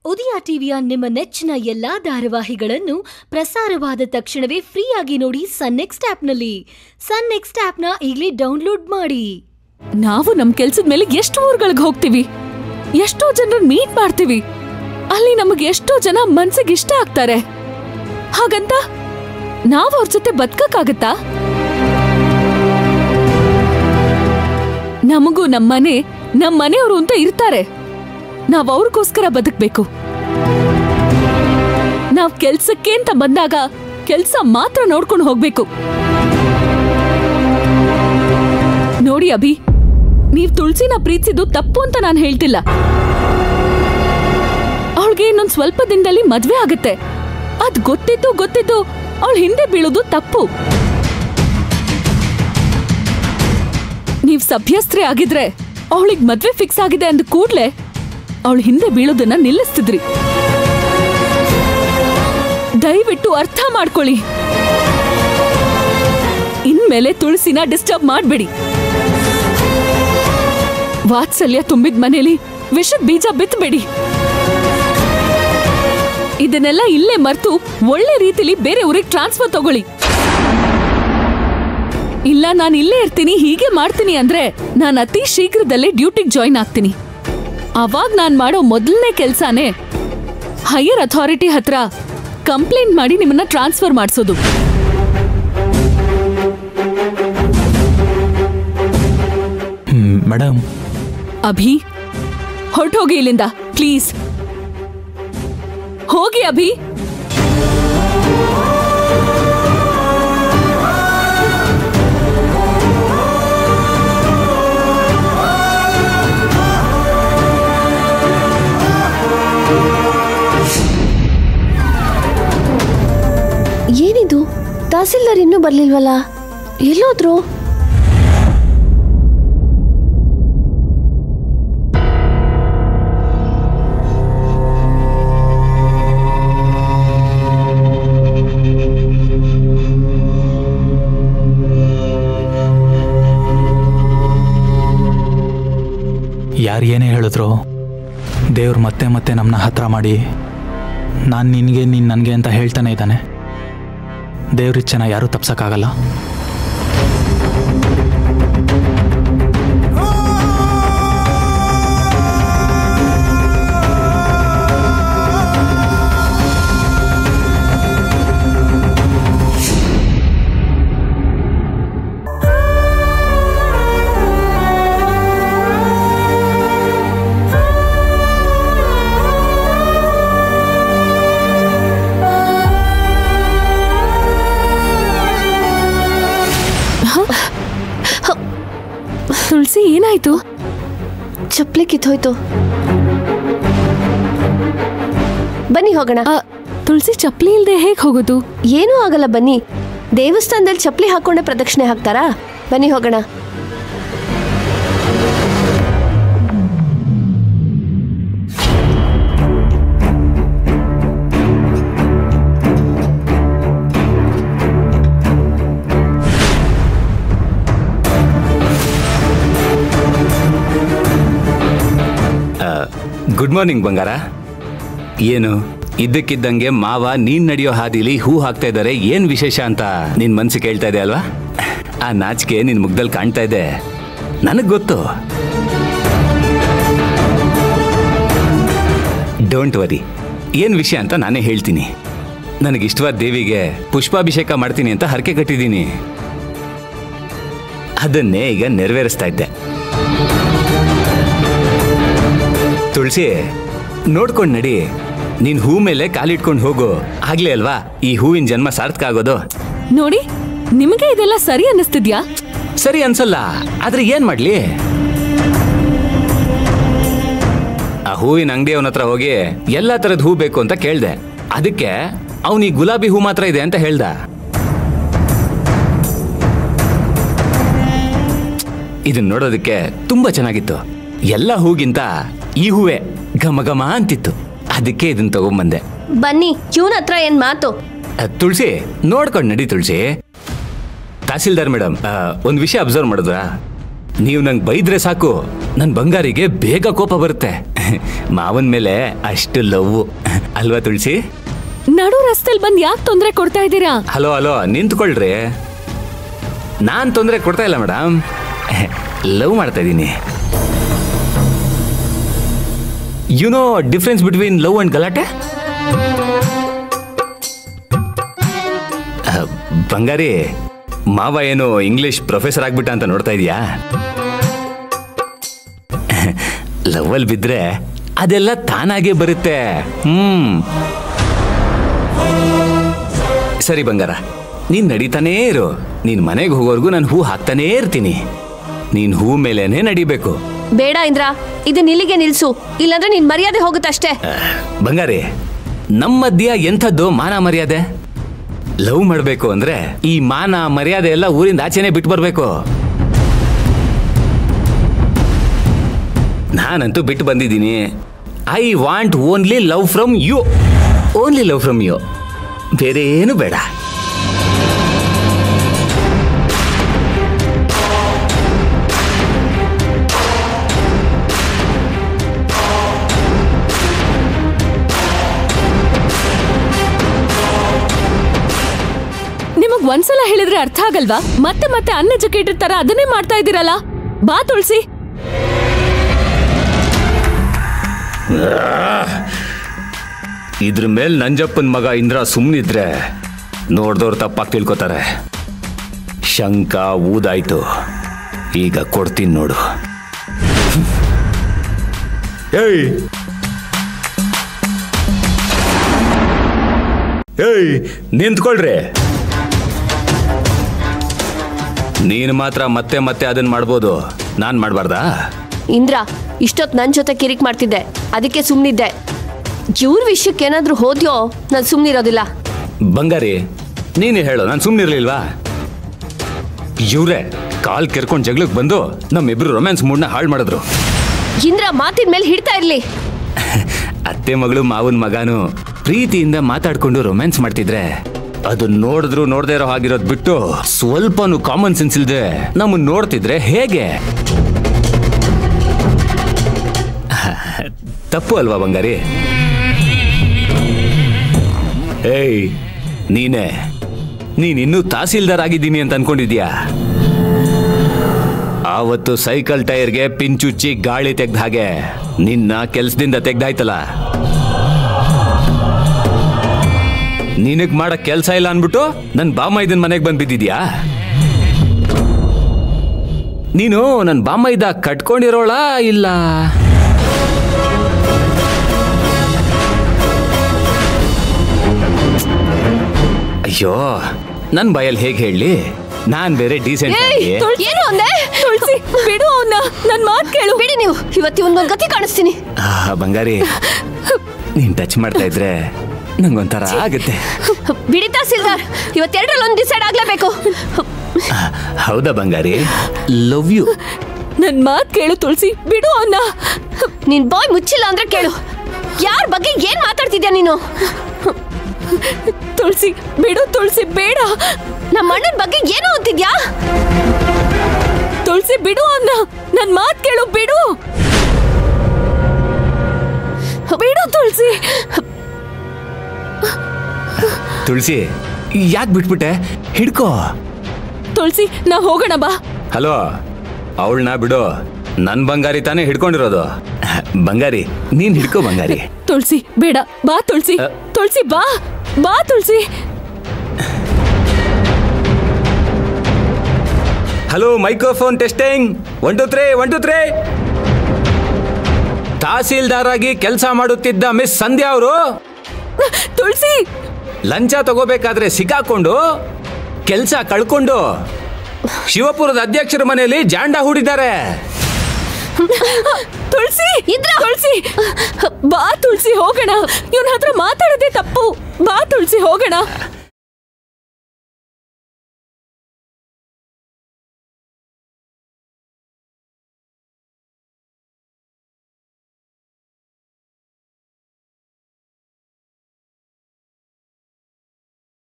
ಉದಯ ಟಿವಿಯ ನಿಮ್ಮ ನೆಚ್ಚಿನ ಎಲ್ಲಾ ಧಾರಾವಾಹಿಗಳನ್ನು ಪ್ರಸಾರವಾದ ತಕ್ಷಣವೇ ಫ್ರೀಯಾಗಿ ನೋಡಿ ಸನ್ ನೆಕ್ಸ್ಟ್ ಆಪ್ನಲ್ಲಿ ಸನ್ ನೆಕ್ಸ್ಟ್ ಆಪ್ನ ಈಗಲೇ ಡೌನ್ಲೋಡ್ ಮಾಡಿ ನಾವು ನಮ್ ಕೆಲ್ಸದ ಮೇಲೆ ಎಷ್ಟು ಊರ್ಗಳಿಗೆ ಹೋಗ್ತೀವಿ ಎಷ್ಟೋ ಜನರನ್ನ ಮೀಟ್ ಮಾಡ್ತೀವಿ ಅಲ್ಲಿ ನಮಗೆ ಎಷ್ಟೋ ಜನ ಮನ್ಸಿಗೆ ಇಷ್ಟ ಆಗ್ತಾರೆ ಹಾಗಂತ ನಾವ್ ಅವ್ರ ಜೊತೆ ಬದುಕಕ್ಕಾಗತ್ತಾ ನಮಗೂ ನಮ್ಮನೆ ನಮ್ ಮನೆಯವರು ಅಂತ ಇರ್ತಾರೆ ನಾವ್ ಅವ್ರಿಗೋಸ್ಕರ ಬದುಕ್ಬೇಕು ನಾವ್ ಕೆಲ್ಸಕ್ಕೆ ಅಂತ ಬಂದಾಗ ಕೆಲ್ಸ ಮಾತ್ರ ನೋಡ್ಕೊಂಡು ಹೋಗ್ಬೇಕು ನೋಡಿ ಅಭಿ ನೀವ್ ತುಳಸಿನ ಪ್ರೀತಿಸಿದ್ದು ತಪ್ಪು ಅಂತ ನಾನು ಹೇಳ್ತಿಲ್ಲ ಅವಳಿಗೆ ಇನ್ನೊಂದ್ ಸ್ವಲ್ಪ ದಿನದಲ್ಲಿ ಮದ್ವೆ ಆಗತ್ತೆ ಅದ್ ಗೊತ್ತಿದ್ದು ಗೊತ್ತಿದ್ದು ಅವಳ ಹಿಂದೆ ಬೀಳೋದು ತಪ್ಪು ನೀವ್ ಸಭ್ಯಸ್ತ್ರೀ ಆಗಿದ್ರೆ ಅವಳಿಗ್ ಮದ್ವೆ ಫಿಕ್ಸ್ ಆಗಿದೆ ಅಂದ ಕೂಡ್ಲೆ ಅವಳ ಹಿಂದೆ ಬೀಳೋದನ್ನ ನಿಲ್ಲಿಸ್ತಿದ್ರಿ ದಯವಿಟ್ಟು ಅರ್ಥ ಮಾಡ್ಕೊಳ್ಳಿ ಇನ್ಮೇಲೆ ತುಳಸಿನ ಡಿಸ್ಟರ್ಬ್ ಮಾಡ್ಬೇಡಿ ವಾತ್ಸಲ್ಯ ತುಂಬಿದ ಮನೇಲಿ ವಿಷದ ಬೀಜ ಬಿತ್ತಬೇಡಿ ಇದನ್ನೆಲ್ಲ ಇಲ್ಲೇ ಮರ್ತು ಒಳ್ಳೆ ರೀತಿಲಿ ಬೇರೆ ಊರಿಗೆ ಟ್ರಾನ್ಸ್ಫರ್ ತಗೊಳ್ಳಿ ಇಲ್ಲ ನಾನು ಇಲ್ಲೇ ಇರ್ತೀನಿ ಹೀಗೆ ಮಾಡ್ತೀನಿ ಅಂದ್ರೆ ನಾನು ಅತಿ ಶೀಘ್ರದಲ್ಲೇ ಡ್ಯೂಟಿಗೆ ಜಾಯಿನ್ ಆಗ್ತೀನಿ ಅವಾಗ ನಾನು ಮಾಡೋ ಮೊದಲನೇ ಕೆಲ್ಸಾನೇ ಹೈಯರ್ ಅಥಾರಿಟಿ ಹತ್ರ ಕಂಪ್ಲೇಂಟ್ ಮಾಡಿ ನಿಮ್ಮನ್ನ ಟ್ರಾನ್ಸ್ಫರ್ ಮಾಡಿಸೋದು ಮೇಡಮ್ ಅಭಿ ಹೊರಟೋಗಿ ಇಲ್ಲಿಂದ ಪ್ಲೀಸ್ ಹೋಗಿ ಅಭಿ ಏನಿದು ತಹಸೀಲ್ದಾರ್ ಇನ್ನೂ ಬರ್ಲಿಲ್ವಲ್ಲ ಎಲ್ಲೋದ್ರು ಯಾರು ಏನೇ ಹೇಳಿದ್ರು ದೇವ್ರು ಮತ್ತೆ ಮತ್ತೆ ನಮ್ಮನ್ನ ಹತ್ರ ಮಾಡಿ ನಾನು ನಿನಗೆ ನೀನು ನನಗೆ ಅಂತ ಹೇಳ್ತಾನೆ ಇದ್ದಾನೆ ದೇವ್ರ ಇಚ್ಛೆನ ಯಾರೂ ತಪ್ಸಕ್ಕಾಗಲ್ಲ ತುಳಸಿ ಏನಾಯ್ತು ಚಪ್ಲಿ ಕಿತ್ತೋಯ್ತು ಬನ್ನಿ ಹೋಗೋಣ ಆ, ತುಳಸಿ ಚಪ್ಲಿ ಇಲ್ದೆ ಹೇಗ್ ಹೋಗೋದು ಏನೂ ಆಗಲ್ಲ ಬನ್ನಿ ದೇವಸ್ಥಾನದಲ್ಲಿ ಚಪ್ಲಿ ಹಾಕೊಂಡೆ ಪ್ರದಕ್ಷಿಣೆ ಹಾಕ್ತಾರಾ ಬನ್ನಿ ಹೋಗೋಣ ಗುಡ್ ಮಾರ್ನಿಂಗ್ ಬಂಗಾರ ಏನು ಇದ್ದಕ್ಕಿದ್ದಂಗೆ ಮಾವ ನೀನ್ ನಡೆಯೋ ಹಾದಿಲಿ ಹೂ ಹಾಕ್ತಾ ಇದ್ದಾರೆ ಏನ್ ವಿಶೇಷ ಅಂತ ನಿನ್ ಮನ್ಸು ಕೇಳ್ತಾ ಇದೆ ಅಲ್ವಾ ಆ ನಾಚಿಕೆ ನಿನ್ ಮುಗ್ದಲ್ಲಿ ಕಾಣ್ತಾ ಇದೆ ನನಗ್ ಗೊತ್ತು ಡೋಂಟ್ ವರಿ ಏನ್ ವಿಷಯ ಅಂತ ನಾನೇ ಹೇಳ್ತೀನಿ ನನಗಿಷ್ಟವಾದ ದೇವಿಗೆ ಪುಷ್ಪಾಭಿಷೇಕ ಮಾಡ್ತೀನಿ ಅಂತ ಹರಕೆ ಕಟ್ಟಿದ್ದೀನಿ ಅದನ್ನೇ ಈಗ ನೆರವೇರಿಸ್ತಾ ಇದ್ದೆ ತುಳಸಿ ನೋಡ್ಕೊಂಡ್ ನಡಿ ನೀನ್ ಹೂ ಮೇಲೆ ಕಾಲಿಟ್ಕೊಂಡು ಹೋಗು ಆಗ್ಲೇ ಅಲ್ವಾ ಈ ಹೂವಿನ ಜನ್ಮ ಸಾರ್ಥಕ ಆಗೋದು ನೋಡಿ ನಿಮಗೆ ಇದೆಲ್ಲ ಸರಿ ಅನ್ನಿಸ್ತಿದ್ಯಾ ಸರಿ ಅನ್ಸಲ್ಲ ಆದ್ರೆ ಏನ್ ಮಾಡ್ಲಿ ಆ ಹೂವಿನ ಅಂಗಡಿಯವನ ಹತ್ರ ಹೋಗಿ ಎಲ್ಲಾ ತರದ ಹೂ ಬೇಕು ಅಂತ ಕೇಳ್ದೆ ಅದಕ್ಕೆ ಅವನು ಈ ಗುಲಾಬಿ ಹೂ ಮಾತ್ರ ಇದೆ ಅಂತ ಹೇಳ್ದ ಇದನ್ನ ನೋಡೋದಕ್ಕೆ ತುಂಬಾ ಚೆನ್ನಾಗಿತ್ತು ಎಲ್ಲ ಹೂಗಿಂತ ಈ ಹೂವೇ ಘಮ ಘಮ ಅಂತಿತ್ತು ಅದಕ್ಕೆ ಇದನ್ನ ತಗೊಂಬಂದೆ ಬನ್ನಿ ಇವನ ಹತ್ರ ಏನ್ ಮಾತು ಅ, ತುಳಸಿ ನೋಡ್ಕೊಂಡು ನಡಿ ತುಳಸಿ ತಹಸೀಲ್ದಾರ್ ಮೇಡಮ್ ಒಂದು ವಿಷಯ ಅಬ್ಸರ್ವ್ ಮಾಡಿದ್ರಾ ನೀವು ನಂಗೆ ಬೈದ್ರೆ ಸಾಕು ನನ್ನ ಬಂಗಾರಿಗೆ ಬೇಗ ಕೋಪ ಬರುತ್ತೆ ಮಾವನ್ ಮೇಲೆ ಅಷ್ಟು ಲವ್ ಅಲ್ವಾ ತುಳಸಿ ನಡು ರಸ್ತೆಲ್ ಬಂದ್ ಯಾಕೆ ತೊಂದ್ರೆ ಕೊಡ್ತಾ ಇದ್ದೀರಾ ಹಲೋ ಹಲೋ ನಿಂತ್ಕೊಳ್ರಿ ನಾನ್ ತೊಂದರೆ ಕೊಡ್ತಾ ಇಲ್ಲ ಮೇಡಮ್ ಲವ್ ಮಾಡ್ತಾ ಇದ್ದೀನಿ you know difference between love and ಗಲಾಟೆ ಅಹ್, ಬಂಗಾರಿ ಮಾವ ಏನು ಇಂಗ್ಲಿಷ್ ಪ್ರೊಫೆಸರ್ ಆಗ್ಬಿಟ್ಟ ಅಂತ ನೋಡ್ತಾ ಇದೀಯಾ ಲವ್ ಅಲ್ಲಿ ಬಿದ್ರೆ ಅದೆಲ್ಲ ತಾನಾಗೆ ಬರುತ್ತೆ ಹ್ಮ್ ಸರಿ ಬಂಗಾರ ನೀನ್ ನಡೀತಾನೇ ಇರು ನೀನ್ ಮನೆಗೆ ಹೋಗೋರ್ಗು ನಾನು ಹೂ ಹಾಕ್ತಾನೇ ಇರ್ತೀನಿ ನೀನ್ ಹೂ ಮೇಲೇನೆ ನಡಿಬೇಕು ಬೇಡ ಇಂದ್ರ ಇದನ್ನ ಇಲ್ಲಿಗೆ ನಿಲ್ಸು ಇಲ್ಲಾಂದ್ರೆ ನಿನ್ ಮರ್ಯಾದೆ ಹೋಗುತ್ತಷ್ಟೇ ಬಂಗಾರಿ ನಮ್ಮ ಮಧ್ಯ ಎಂಥದ್ದು ಮಾನ ಮರ್ಯಾದೆ ಲವ್ ಮಾಡಬೇಕು ಅಂದ್ರೆ ಈ ಮಾನ ಮರ್ಯಾದೆ ಎಲ್ಲ ಊರಿಂದ ಆಚೆನೆ ಬಿಟ್ಟು ಬರಬೇಕು ನಾನಂತೂ ಬಿಟ್ಟು ಬಂದಿದ್ದೀನಿ I want only love from you only love from you ಬೇರೆ ಏನು ಬೇಡ ನಿಮಗ್ ಒಂದ್ಸಲ ಹೇಳಿದ್ರೆ ಅರ್ಥ ಆಗಲ್ವಾ ಮತ್ತೆ ಮತ್ತೆ ಅನ್ಎಜುಕೇಟೆಡ್ ತರ ಅದನ್ನೇ ಮಾಡ್ತಾ ಇದ್ದೀರಲ್ಲ ಬಾ ತುಳಸಿ ಇದ್ರ ಮೇಲೆ ನಂಜಪ್ಪನ ಮಗ ಇಂದ್ರ ಸುಮ್ಮನಿದ್ರೆ ನೋಡ್ದವ್ರು ತಪ್ಪಾಗಿ ತಿಳ್ಕೊತಾರೆ ಶಂಕ ಊದಾಯ್ತು ಈಗ ಕೊಡ್ತೀನಿ ನೋಡು ಏಯ್ ಏಯ್ ನಿಂತ್ಕೊಳ್ರಿ ನೀನು ಮಾತ್ರ ಮತ್ತೆ ಮತ್ತೆ ಅದನ್ನ ಮಾಡ್ಬೋದು ನಾನ್ ಮಾಡ್ಬಾರ್ದಾ ಇಂದ್ರ ಇಷ್ಟೊತ್ ನನ್ ಜೊತೆ ಕಿರಿಕ್ ಮಾಡ್ತಿದ್ದೆ ಅದಕ್ಕೆ ಸುಮ್ನಿದ್ದೆ ಇವ್ರ ವಿಷಯಕ್ಕೆ ಏನಾದ್ರೂ ಹೋದ್ಯೋ ನಾನು ಸುಮ್ನಿರೋದಿಲ್ಲ ಬಂಗಾರಿ ನೀನು ಹೇಳು ನಾನು ಸುಮ್ಮನಿರ್ಲಿಲ್ವಾ ಇವ್ರೆ ಕಾಲ್ ಕೆರ್ಕೊಂಡು ಜಗಳಕ್ಕೆ ಬಂದು ನಮ್ಮಿಬ್ರು ರೊಮ್ಯಾನ್ಸ್ ಮೂಡ್ನ ಹಾಳು ಮಾಡಿದ್ರು ಇಂದ್ರ ಮಾತಿನ ಮೇಲೆ ಹಿಡ್ತಾ ಇರ್ಲಿ ಅತ್ತೆ ಮಗಳು ಮಾವನ ಮಗನು ಪ್ರೀತಿಯಿಂದ ಮಾತಾಡ್ಕೊಂಡು ರೊಮ್ಯಾನ್ಸ್ ಮಾಡ್ತಿದ್ರೆ ಅದು ನೋಡಿದ್ರು ನೋಡದೇ ಇರೋ ಹಾಗಿರೋದ್ ಬಿಟ್ಟು ಸ್ವಲ್ಪನೂ ಕಾಮನ್ ಸೆನ್ಸ್ ಇಲ್ದೆ ನಮ್ಮನ್ನ ನೋಡ್ತಿದ್ರೆ ಹೇಗೆ ತಪ್ಪು ಅಲ್ವಾ ಬಂಗಾರಿ ಏಯ್ ನೀನೇ ನೀನ್ ಇನ್ನೂ ತಹಸೀಲ್ದಾರ್ ಆಗಿದ್ದೀನಿ ಅಂತ ಅನ್ಕೊಂಡಿದ್ಯಾ ಆವತ್ತು ಸೈಕಲ್ ಟೈರ್ಗೆ ಪಿಂಚುಚ್ಚಿ ಗಾಳಿ ತೆಗ್ದ ಹಾಗೆ ನಿನ್ನ ಕೆಲ್ಸದಿಂದ ತೆಗ್ದಾಯ್ತಲ್ಲ ನಿನಗ್ ಮಾಡಕ್ ಕೆಲ್ಸ ಇಲ್ಲ ಅನ್ಬಿಟ್ಟು ನನ್ ಬಾಮ ಇದನ್ ಮನೆಗೆ ಬಂದ್ ಬಿದ್ದಿದ್ಯಾ ನೀನು ನನ್ ಬಾಮ ಇದ್ದ ಕಟ್ಕೊಂಡಿರೋಳ ಇಲ್ಲ ಅಯ್ಯೋ ನನ್ ಬಾಯಲ್ಲಿ ಹೇಗೆ ಹೇಳಿ ನಾನ್ ಬೇರೆ ಡೀಸೆಂಟ್ ಏಯ್, ಆಗಿ ತುಳ್- ಏನು ಅಂದೆ ತುಳಸಿ ಬಿಡು ಅವನ್ನ ನನ್ ಮಾತ್ ಕೇಳು ಬಿಡಿ ನೀವು ಇವತ್ತು ಇವನ್ಗೊಂದು ಗತಿ ಕಾಣಿಸ್ತೀನಿ ಆ, ಬಂಗಾರಿ ನೀನ್ ಟಚ್ ಮಾಡ್ತಾ ಇದ್ರೆ ನಂಗೊಂಥರ ಆಗುತ್ತೆ ಬಿಡಿ ತಹಸೀಲ್ದಾರ್ ಇವತ್ತೆರಡರಲ್ಲಿ ಒಂದು ಡಿಸೈಡ್ ಆಗ್ಲೇಬೇಕು ಆ, ಹೌದಾ ಬಂಗಾರಿ ಲವ್ ಯು ನನ್ ಮಾತ್ ಕೇಳು ತುಳಸಿ ಬಿಡು ಅವನ್ನ ನಿನ್ ಬಾಯ್ ಮುಚ್ಚಿಲ್ಲ ಅಂದ್ರೆ ಕೇಳು ಯಾರ ಬಗ್ಗೆ ಏನ್ ಮಾತಾಡ್ತಿದ್ಯಾ ನೀನು ತುಳಸಿ ಬಿಡು ತುಳಸಿ ಬೇಡ ನಮ್ಮ ಅಣ್ಣನ ಬಗ್ಗೆ ಏನೋ ಅಂತಿದ್ಯಾ ತುಳಸಿ ಬಿಡು ಅವನ್ನ ನನ್ ಮಾತ್ ಕೇಳು ಬಿಡು ಬಿಡು ತುಳಸಿ ತುಳಸಿ ಯಾಕೆ ಬಿಟ್ಬಿಟ್ಟೆ ಹಿಡ್ಕೋ ತುಳಸಿ ನಾ ಹೋಗೋಣ ಬಾ ಹಲೋ ಅವಳನ್ನ ಬಿಡು ನನ್ ಬಂಗಾರಿ ತಾನೇ ಹಿಡ್ಕೊಂಡಿರೋದು ಬಂಗಾರಿ ನೀನ್ ಹಿಡ್ಕೋ ಬಂಗಾರಿ ತುಳಸಿ ಬೇಡ ಬಾ ತುಳಸಿ ಅ. ತುಳಸಿ ಬಾ ಬಾ Tulasi hello microphone testing one two three one two three ತಹಸೀಲ್ದಾರ್ ಆಗಿ ಕೆಲಸ ಮಾಡುತ್ತಿದ್ದ ಮಿಸ್ ಸಂಧ್ಯಾ ಅವರು ತುಳಸಿ ಲಂಚ ತಗೋಬೇಕಾದ್ರೆ ಸಿಕ್ಕಾಕೊಂಡು ಕೆಲಸ ಕಳ್ಕೊಂಡು ಶಿವಪುರದ ಅಧ್ಯಕ್ಷರ ಮನೆಯಲ್ಲಿ ಜಾಂಡ ಹೂಡಿದ್ದಾರೆ ತುಳಸಿ ತುಳಸಿ ಬಾ ತುಳಸಿ ಹೋಗೋಣ ಇವನ ಹತ್ರ ಮಾತಾಡೋದೇ ತಪ್ಪು ಬಾ ತುಳಸಿ ಹೋಗೋಣ